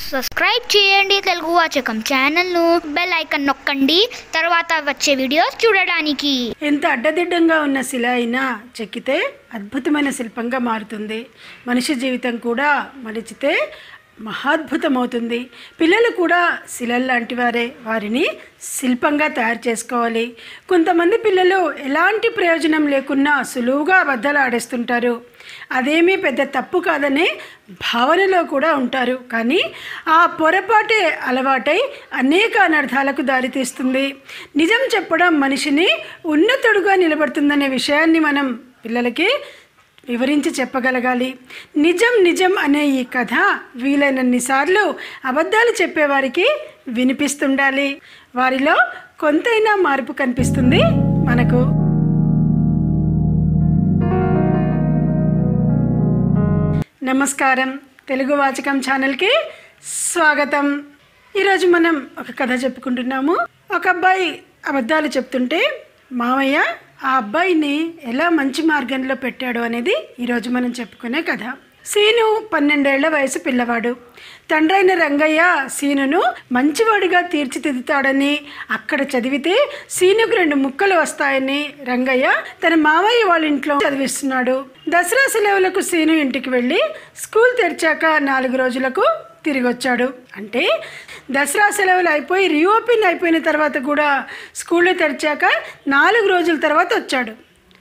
subscribe చేయండి తెలుగు వాచకం ఛానల్ను bell icon నొక్కండి తర్వాత వచ్చే వీడియోస్ చూడడానికి ఎంత అడ్డదిడ్డంగా ఉన్న శిల అయినా చెక్కితే అద్భుతమైన శిల్పంగా మారుతుంది మనిషి జీవితం కూడా మలిచితే మహాద్భుతమవుతుంది పిల్లలు కూడా శిలలు లాంటి వారే వారిని శిల్పంగా తయారు చేసుకోవాలి కొంతమంది పిల్లలు ఎలాంటి ప్రయోజనం లేకున్నా సులువుగా అబద్ధాలు ఆడేస్తుంటారు అదేమీ పెద్ద తప్పు కాదనే భావనలో కూడా ఉంటారు కానీ ఆ పొరపాటే అలవాటై అనేక అనర్థాలకు దారితీస్తుంది నిజం చెప్పడం మనిషిని ఉన్నతుడుగా నిలబడుతుందనే విషయాన్ని మనం పిల్లలకి వివరించి చెప్పగలగాలి నిజం నిజం అనే ఈ కథ వీలైనన్నిసార్లు అబద్ధాలు చెప్పేవారికి వినిపిస్తుండాలి వారిలో కొంతైనా మార్పు కనిపిస్తుంది మనకు నమస్కారం తెలుగు వాచకం ఛానల్కి స్వాగతం ఈరోజు మనం ఒక కథ చెప్పుకుంటున్నాము ఒక అబ్బాయి అబద్ధాలు చెప్తుంటే మామయ్య ఆ అబ్బాయిని ఎలా మంచి మార్గంలో పెట్టాడు అనేది ఈరోజు మనం చెప్పుకునే కథ సీను పన్నెండేళ్ల వయసు పిల్లవాడు తండ్రైన రంగయ్య సీనును మంచివాడిగా తీర్చిదిద్దుతాడని అక్కడ చదివితే సీనుకు రెండు ముక్కలు వస్తాయని రంగయ్య తన మామయ్య వాళ్ళ ఇంట్లో చదివిస్తున్నాడు దసరా సెలవులకు సీను ఇంటికి వెళ్ళి స్కూల్ తెరిచాక నాలుగు రోజులకు తిరిగి వచ్చాడు అంటే దసరా సెలవులు అయిపోయి రీఓపెన్ అయిపోయిన తర్వాత కూడా స్కూళ్ళు తెరిచాక నాలుగు రోజుల తర్వాత వచ్చాడు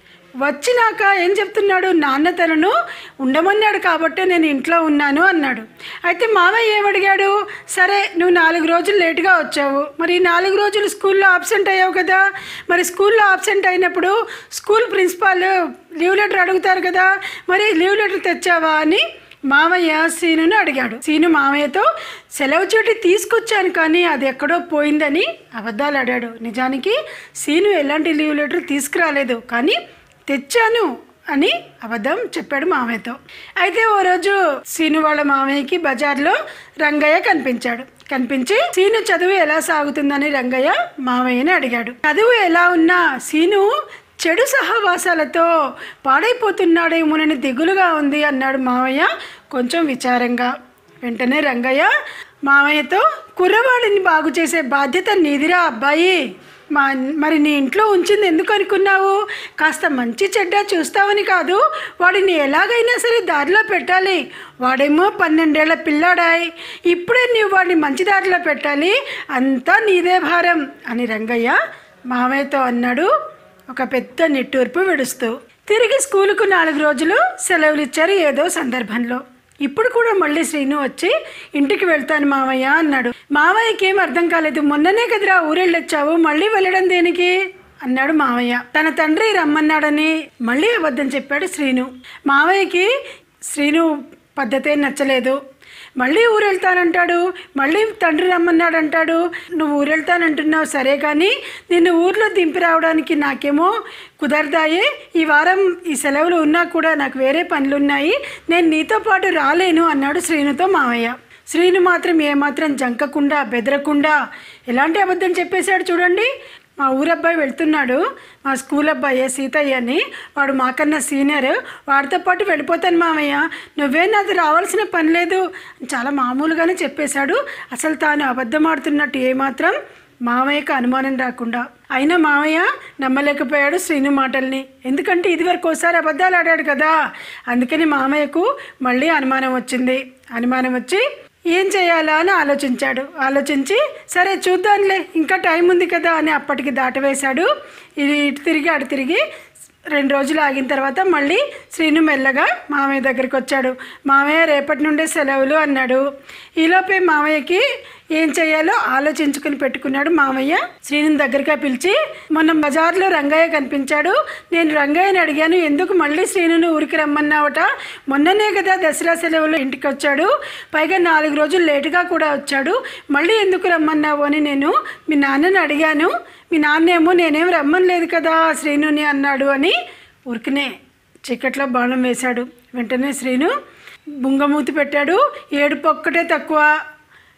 వచ్చినాక ఏం చెప్తున్నాడు నాన్న తనను ఉండమన్నాడు కాబట్టే నేను ఇంట్లో ఉన్నాను అన్నాడు అయితే మామయ్య ఏమడిగాడు సరే నువ్వు నాలుగు రోజులు లేటుగా వచ్చావు మరి ఈ నాలుగు రోజులు స్కూల్లో ఆబ్సెంట్ అయ్యావు కదా మరి స్కూల్లో ఆబ్సెంట్ అయినప్పుడు స్కూల్ ప్రిన్సిపాల్ లీవ్ లెటర్ అడుగుతారు కదా మరి లీవ్ లెటర్ తెచ్చావా అని మామయ్య సీనును అడిగాడు సీను మామయ్యతో సెలవు చోటి తీసుకొచ్చాను కానీ అది ఎక్కడో పోయిందని అబద్ధాలు ఆడాడు నిజానికి సీను ఎలాంటి లీవ్ లెటర్ తీసుకురాలేదు కానీ తెచ్చాను అని అబద్ధం చెప్పాడు మామయ్యతో అయితే ఓ రోజు సీను వాళ్ళ మామయ్యకి బజార్లో రంగయ్య కనిపించాడు కనిపించి సీను చదువు ఎలా సాగుతుందని రంగయ్య మామయ్యని అడిగాడు చదువు ఎలా ఉన్నా సీను చెడు సహవాసాలతో పాడైపోతున్నాడేమోనని దిగులుగా ఉంది అన్నాడు మామయ్య కొంచెం విచారంగా వెంటనే రంగయ్య మామయ్యతో కుర్రవాడిని బాగు చేసే బాధ్యత నీదిరా అబ్బాయి మా మరి నీ ఇంట్లో ఉంచింది ఎందుకు అనుకున్నావు కాస్త మంచి చెడ్డ చూస్తావని కాదు వాడిని ఎలాగైనా సరే దారిలో పెట్టాలి వాడేమో పన్నెండేళ్ల పిల్లాడాయి ఇప్పుడే నీవు వాడిని మంచి దారిలో పెట్టాలి అంతా నీదే భారం అని రంగయ్య మామయ్యతో అన్నాడు ఒక పెద్ద నిట్టూర్పు విడుస్తూ తిరిగి స్కూలుకు నాలుగు రోజులు సెలవులు ఇచ్చారు ఏదో సందర్భంలో ఇప్పుడు కూడా మళ్ళీ శ్రీను వచ్చి ఇంటికి వెళ్తాను మామయ్య అన్నాడు మామయ్యకి ఏం అర్థం కాలేదు మొన్ననే కదరా ఊరెళ్ళొచ్చావు మళ్ళీ వెళ్ళడం దేనికి అన్నాడు మామయ్య తన తండ్రి రమ్మన్నాడని మళ్ళీ అబద్ధం చెప్పాడు శ్రీను మామయ్యకి శ్రీను పద్ధతే నచ్చలేదు మళ్ళీ ఊరెళ్తానంటాడు మళ్ళీ తండ్రి రమ్మన్నాడు అంటాడు నువ్వు ఊరెళ్తానంటున్నావు సరే కానీ నిన్ను ఊర్లో దింపి రావడానికి నాకేమో కుదరదాయే ఈ వారం ఈ సెలవులు ఉన్నా కూడా నాకు వేరే పనులున్నాయి నేను నీతో పాటు రాలేను అన్నాడు శ్రీనుతో మామయ్య శ్రీను మాత్రం ఏమాత్రం జంకకుండా బెదరకుండా ఎలాంటి అబద్ధం చెప్పేశాడు చూడండి మా ఊరబ్బాయి వెళ్తున్నాడు మా స్కూల్ అబ్బాయి సీతయ్య అని వాడు మాకన్నా సీనియర్ వాడితో పాటు వెళ్ళిపోతాను మామయ్య నువ్వే నాది రావాల్సిన పని లేదు చాలా మామూలుగానే చెప్పేశాడు అసలు తాను అబద్ధం ఆడుతున్నట్టు ఏమాత్రం మామయ్యకు అనుమానం రాకుండా అయినా మామయ్య నమ్మలేకపోయాడు శ్రీను మాటల్ని ఎందుకంటే ఇదివరకు ఒకసారి అబద్ధాలు ఆడాడు కదా అందుకని మామయ్యకు మళ్ళీ అనుమానం వచ్చింది అనుమానం వచ్చి ఏం చేయాలా అని ఆలోచించాడు ఆలోచించి సరే చూద్దాంలే ఇంకా టైం ఉంది కదా అని అప్పటికి దాటవేశాడు ఇది ఇటు తిరిగి అటు తిరిగి రెండు రోజులు ఆగిన తర్వాత మళ్ళీ శ్రీను మెల్లగా మామయ్య దగ్గరికి వచ్చాడు మామయ్య రేపటి నుండే సెలవులు అన్నాడు ఈలోపే మామయ్యకి ఏం చేయాలో ఆలోచించుకుని పెట్టుకున్నాడు మామయ్య శ్రీను దగ్గరికి పిలిచి మొన్న బజార్లో రంగయ్య కనిపించాడు నేను రంగయ్యని అడిగాను ఎందుకు మళ్ళీ శ్రీనుని ఊరికి రమ్మన్నావట మొన్ననే కదా దసరా సెలవులు ఇంటికి వచ్చాడు పైగా నాలుగు రోజులు లేటుగా కూడా వచ్చాడు మళ్ళీ ఎందుకు రమ్మన్నావు అని నేను మీ నాన్నని అడిగాను మీ నాన్నేమో నేనేం రమ్మనలేదు కదా శ్రీనుని అన్నాడు అని ఉరికినే చీకట్లో బాణం వేశాడు వెంటనే శ్రీను బుంగమూతి పెట్టాడు ఏడుపు ఒక్కటే తక్కువ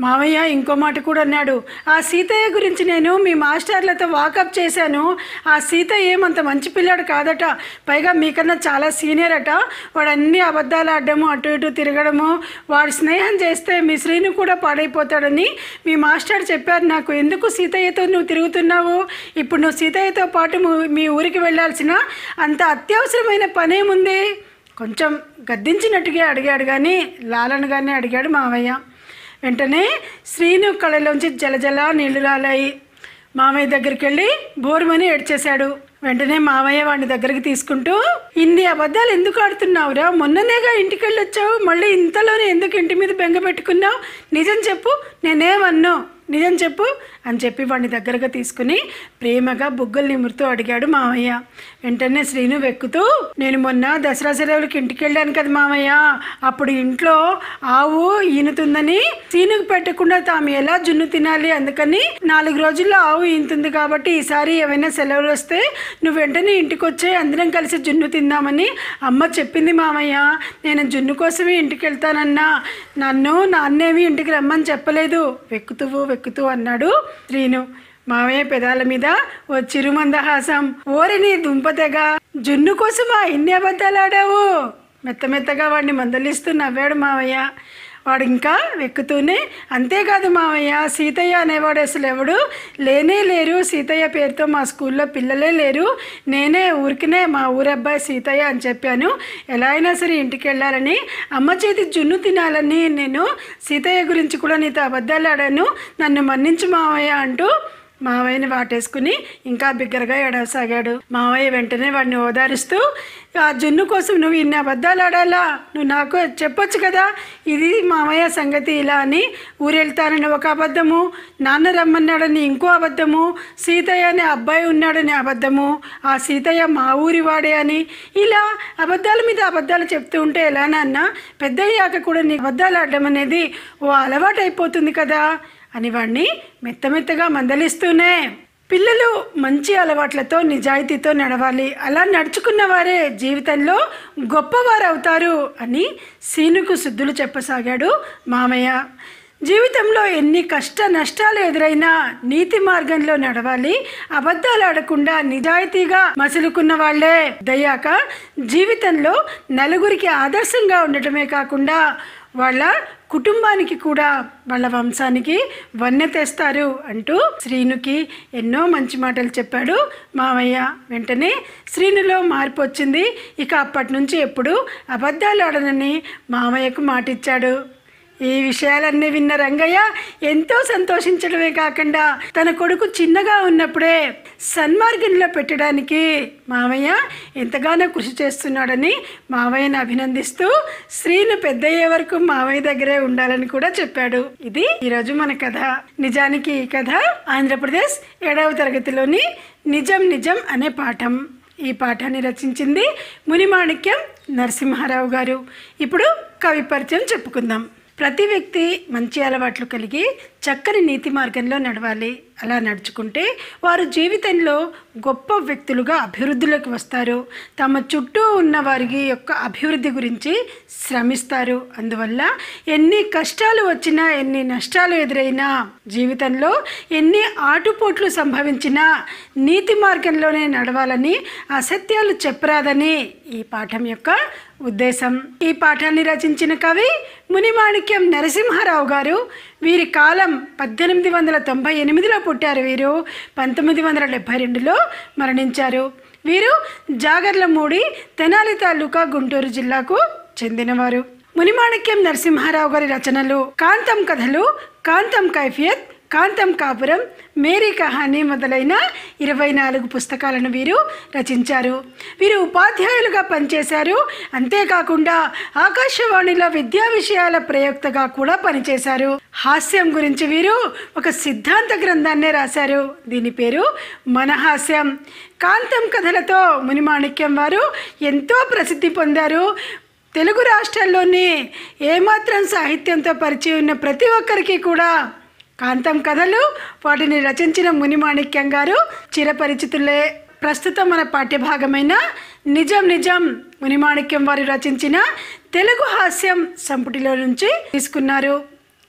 మావయ్య ఇంకో మాట కూడా అన్నాడు ఆ సీతయ్య గురించి నేను మీ మాస్టర్లతో వాకప్ చేశాను ఆ సీత ఏమంత మంచి పిల్లాడు కాదట పైగా మీకన్నా చాలా సీనియర్ అట వాడు అన్ని అబద్ధాలు ఆడడము అటు ఇటు తిరగడము వాడు స్నేహం చేస్తే మీ శ్రీను కూడా పాడైపోతాడని మీ మాస్టర్ చెప్పారు నాకు ఎందుకు సీతయ్యతో నువ్వు తిరుగుతున్నావు ఇప్పుడు నువ్వు సీతయ్యతో పాటు ము- మీ ఊరికి వెళ్ళాల్సిన అంత అత్యవసరమైన పనేముంది కొంచెం గద్దించినట్టుగా అడిగాడు కానీ లాలనగానే అడిగాడు మావయ్య వెంటనే శ్రీను కళ్ళలోంచి జలజల నీళ్లు రాలాయి మామయ్య దగ్గరికి వెళ్ళి బోరుమని ఏడ్చేశాడు వెంటనే మామయ్య వాడిని దగ్గరికి తీసుకుంటూ ఇన్ని అబద్ధాలు ఎందుకు ఆడుతున్నావురా మొన్ననేగా ఇంటికి వెళ్ళొచ్చావు మళ్ళీ ఇంతలోనే ఎందుకు ఇంటి మీద బెంగ పెట్టుకున్నావు నిజం చెప్పు నేనేమన్ను నిజం చెప్పు అని చెప్పి వాడిని దగ్గరగా తీసుకుని ప్రేమగా బుగ్గలు నిమురుతూ అడిగాడు మామయ్య వెంటనే శ్రీను వెక్కుతూ నేను మొన్న దసరా సెలవులకి ఇంటికి వెళ్ళాను కదా మామయ్య అప్పుడు ఇంట్లో ఆవు ఈనుతుందని సీనుకు పెట్టకుండా తాము ఎలా జున్ను తినాలి అందుకని నాలుగు రోజుల్లో ఆవు ఈనుతుంది కాబట్టి ఈసారి ఏమైనా సెలవులు వస్తే నువ్వు వెంటనే ఇంటికి వచ్చే అందరం కలిసి జున్ను తిందామని అమ్మ చెప్పింది మామయ్య నేను జున్ను కోసమే ఇంటికి వెళ్తానన్నా నన్ను నాన్నేమి ఇంటికి రమ్మని చెప్పలేదు వెక్కుతూ వెక్కుతూ అన్నాడు శ్రీను మావయ్య పెదాల మీద ఓ చిరుమందహాసం ఓరిని దుంపతెగ జున్ను కోసమా ఇన్ని అబద్ధాలు ఆడావు మెత్త మెత్తగా వాడిని మందలిస్తూ నవ్వాడు మావయ్య వాడు ఇంకా వెక్కుతూనే అంతేకాదు మావయ్య సీతయ్య అనేవాడు అసలు ఎవడు లేనే లేరు సీతయ్య పేరుతో మా స్కూల్లో పిల్లలే లేరు నేనే ఊరికినే మా ఊరబ్బాయి సీతయ్య అని చెప్పాను ఎలా అయినా సరే ఇంటికి వెళ్ళాలని అమ్మ చేతి జున్ను తినాలని నేను సీతయ్య గురించి కూడా నీతో అబద్ధాలు ఆడాను నన్ను మన్నించు మావయ్య అంటూ మావయ్యని వాటేసుకుని ఇంకా బిగ్గరగా ఏడవసాగాడు మావయ్య వెంటనే వాడిని ఓదారుస్తూ ఆ జున్ను కోసం నువ్వు ఇన్ని అబద్ధాలు ఆడాలా నువ్వు నాకు చెప్పొచ్చు కదా ఇది మామయ్య సంగతి ఇలా అని ఊరెళ్తానని ఒక అబద్ధము నాన్న రమ్మన్నాడని ఇంకో అబద్ధము సీతయ్య అనే అబ్బాయి ఉన్నాడని అబద్ధము ఆ సీతయ్య మా ఊరి వాడే అని ఇలా అబద్ధాల మీద అబద్ధాలు చెప్తూ ఉంటే ఎలా నాన్న పెద్దయ్యాక కూడా నీ అబద్ధాలు ఆడడం అనేది ఓ అలవాటు అయిపోతుంది కదా అని వాడిని మెత్తమెత్తగా మందలిస్తూనే పిల్లలు మంచి అలవాట్లతో నిజాయితీతో నడవాలి అలా నడుచుకున్న వారే జీవితంలో గొప్పవారు అవుతారు అని సీనుకు శుద్ధులు చెప్పసాగాడు మామయ్య జీవితంలో ఎన్ని కష్ట నష్టాలు ఎదురైనా నీతి మార్గంలో నడవాలి అబద్ధాలు ఆడకుండా నిజాయితీగా మసులుకున్న వాళ్ళే దయ్యాక జీవితంలో నలుగురికి ఆదర్శంగా ఉండటమే కాకుండా వాళ్ళ కుటుంబానికి కూడా వాళ్ళ వంశానికి వన్నె తెస్తారు అంటూ శ్రీనుకి ఎన్నో మంచి మాటలు చెప్పాడు మామయ్య వెంటనే శ్రీనులో మార్పు వచ్చింది ఇక అప్పటి నుంచి ఎప్పుడు అబద్ధాలు ఆడనని మామయ్యకు మాటిచ్చాడు ఈ విషయాలన్నీ విన్న రంగయ్య ఎంతో సంతోషించడమే కాకుండా తన కొడుకు చిన్నగా ఉన్నప్పుడే సన్మార్గంలో పెట్టడానికి మామయ్య ఎంతగానో కృషి చేస్తున్నాడని మామయ్యను అభినందిస్తూ శ్రీను పెద్దయ్యే వరకు మామయ్య దగ్గరే ఉండాలని కూడా చెప్పాడు ఇది ఈరోజు మన కథ నిజానికి ఈ కథ ఆంధ్రప్రదేశ్ ఏడవ తరగతిలోని నిజం నిజం అనే పాఠం ఈ పాఠాన్ని రచించింది మునిమాణిక్యం నరసింహారావు గారు ఇప్పుడు కవి పరిచయం చెప్పుకుందాం ప్రతి వ్యక్తి మంచి అలవాట్లు కలిగి చక్కని నీతి మార్గంలో నడవాలి అలా నడుచుకుంటే వారు జీవితంలో గొప్ప వ్యక్తులుగా అభివృద్ధిలోకి వస్తారు తమ చుట్టూ ఉన్న వారికి యొక్క అభివృద్ధి గురించి శ్రమిస్తారు అందువల్ల ఎన్ని కష్టాలు వచ్చినా ఎన్ని నష్టాలు ఎదురైనా జీవితంలో ఎన్ని ఆటుపోట్లు సంభవించినా నీతి మార్గంలోనే నడవాలని అసత్యాలు చెప్పరాదని ఈ పాఠం యొక్క ఉద్దేశం ఈ పాఠాన్ని రచించిన కవి మునిమాణిక్యం నరసింహారావు గారు వీరి కాలం పద్దెనిమిది వందల తొంభై ఎనిమిదిలో పుట్టారు వీరు పంతొమ్మిది వందల డెబ్భై రెండులో మరణించారు వీరు జాగర్లమూడి తెనాలి తాలూకా గుంటూరు జిల్లాకు చెందినవారు మునిమాణిక్యం నరసింహారావు గారి రచనలు కాంతం కథలు కాంతం కైఫియత్ కాంతం కాపురం మేరీ కహానీ మొదలైన ఇరవై నాలుగు పుస్తకాలను వీరు రచించారు వీరు ఉపాధ్యాయులుగా పనిచేశారు అంతేకాకుండా ఆకాశవాణిలో విద్యా విషయాల ప్రయోక్తగా కూడా పనిచేశారు హాస్యం గురించి వీరు ఒక సిద్ధాంత గ్రంథాన్నే రాశారు దీని పేరు మన హాస్యం కాంతం కథలతో మునిమాణిక్యం వారు ఎంతో ప్రసిద్ధి పొందారు తెలుగు రాష్ట్రాల్లోని ఏమాత్రం సాహిత్యంతో పరిచయం ఉన్న ప్రతి ఒక్కరికి కూడా కాంతం కథలు వాటిని రచించిన మునిమాణిక్యం గారు చిరపరిచితులే ప్రస్తుతం మన పాఠ్యభాగమైన నిజం నిజం మునిమాణిక్యం వారు రచించిన తెలుగు హాస్యం సంపుటిలో నుంచి తీసుకున్నారు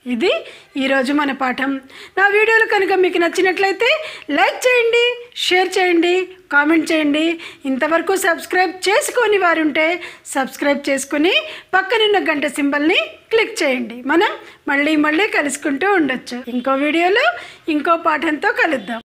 ఇది ఈరోజు మన పాఠం నా వీడియోలు కనుక మీకు నచ్చినట్లయితే లైక్ చేయండి షేర్ చేయండి కామెంట్ చేయండి ఇంతవరకు సబ్స్క్రైబ్ చేసుకొని వారుంటే సబ్స్క్రైబ్ చేసుకుని పక్కనున్న గంట సింబల్ని క్లిక్ చేయండి మనం మళ్ళీ మళ్ళీ కలుసుకుంటూ ఉండొచ్చు ఇంకో వీడియోలో ఇంకో పాఠంతో కలుద్దాం